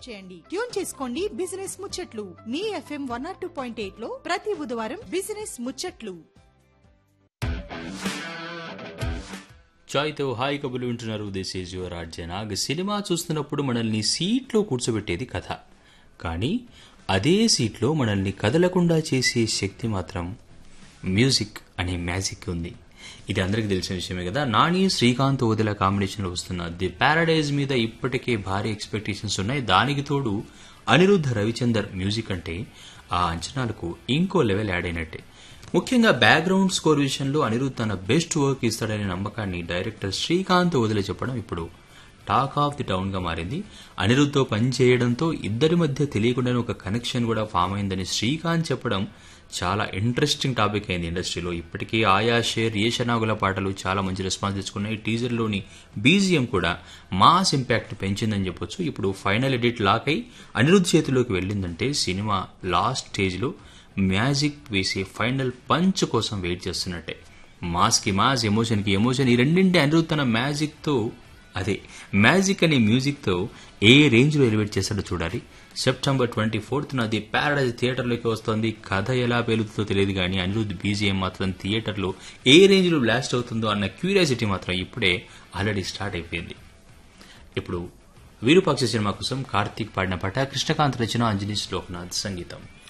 చేయండి ట్యూన్ చేసుకోండి బిజినెస్ ముచ్చట్లు మీ FM one o two point eight లో ప్రతి బుధవారం బిజినెస్ ముచ్చట్లు చాయ్తో హాయ్ కబులు వింటున్నారు దిస్ ఈజ్ యువర్ నాగ్ సినిమా చూస్తున్నప్పుడు మనల్ని సీట్లో కూర్చోబెట్టేది కథ కానీ అదే సీట్లో మనల్ని కదలకుండా చేసే శక్తి మాత్రం మ్యూజిక్ అనే మ్యాజిక్ ఉంది ఇది అందరికీ తెలిసిన విషయమే కదా నాని శ్రీకాంత్ ఓదెల కాంబినేషన్లో వస్తున్న ది పారడైజ్ మీద ఇప్పటికే భారీ ఎక్స్పెక్టేషన్స్ ఉన్నాయి దానికి తోడు అనిరుద్ధ రవిచందర్ మ్యూజిక్ అంటే ఆ అంచనాలకు ఇంకో లెవెల్ యాడ్ అయినట్టే ముఖ్యంగా బ్యాక్గ్రౌండ్ స్కోర్ విషయంలో అనిరుద్ధ్ తన బెస్ట్ వర్క్ ఇస్తాడనే నమ్మకాన్ని డైరెక్టర్ శ్రీకాంత్ వదిలే చెప్పడం ఇప్పుడు టాక్ ఆఫ్ ది టౌన్ గా మారింది అనిరుద్ధ్తో పనిచేయడంతో ఇద్దరి మధ్య తెలియకుండానే ఒక కనెక్షన్ కూడా ఫామ్ అయిందని శ్రీకాంత్ చెప్పడం చాలా ఇంట్రెస్టింగ్ టాపిక్ అయింది ఇండస్ట్రీలో ఇప్పటికే ఆయా షేర్ ఏషనాగుల పాటలు చాలా మంచి రెస్పాన్స్ తెచ్చుకున్నాయి టీజర్లోని బీజిఎం కూడా మాస్ ఇంపాక్ట్ పెంచిందని చెప్పొచ్చు ఇప్పుడు ఫైనల్ ఎడిట్ లాక్ అయి అనిరుద్ధ్ చేతిలోకి వెళ్ళిందంటే సినిమా లాస్ట్ స్టేజ్లో మ్యాజిక్ వేసే ఫైనల్ పంచ్ కోసం వెయిట్ చేస్తున్నట్టే మాస్ కి మాస్ ఎమోషన్ కి ఎమోషన్ ఈ రెండింటి అనిరుద్ధ్ తన మ్యాజిక్ తో అదే మ్యాజిక్ అనే మ్యూజిక్ తో ఏ రేంజ్ లో ఎలివేట్ చేస్తాడో చూడాలి సెప్టెంబర్ ట్వంటీ ఫోర్త్ అది ప్యారడైజ్ థియేటర్లోకి వస్తోంది కథ ఎలా పేలుతుందో తెలియదు కానీ అనిరుద్ధ్ బీజిఎం మాత్రం థియేటర్లో ఏ రేంజ్ లో బ్లాస్ట్ అవుతుందో అన్న క్యూరియాసిటీ మాత్రం ఇప్పుడే ఆల్రెడీ స్టార్ట్ అయిపోయింది ఇప్పుడు వీరుపాక్ష సినిమా కోసం కార్తీక్ పాడిన పట కృష్ణకాంత్ రచన అంజనీ శ్లోకనాథ్ సంగీతం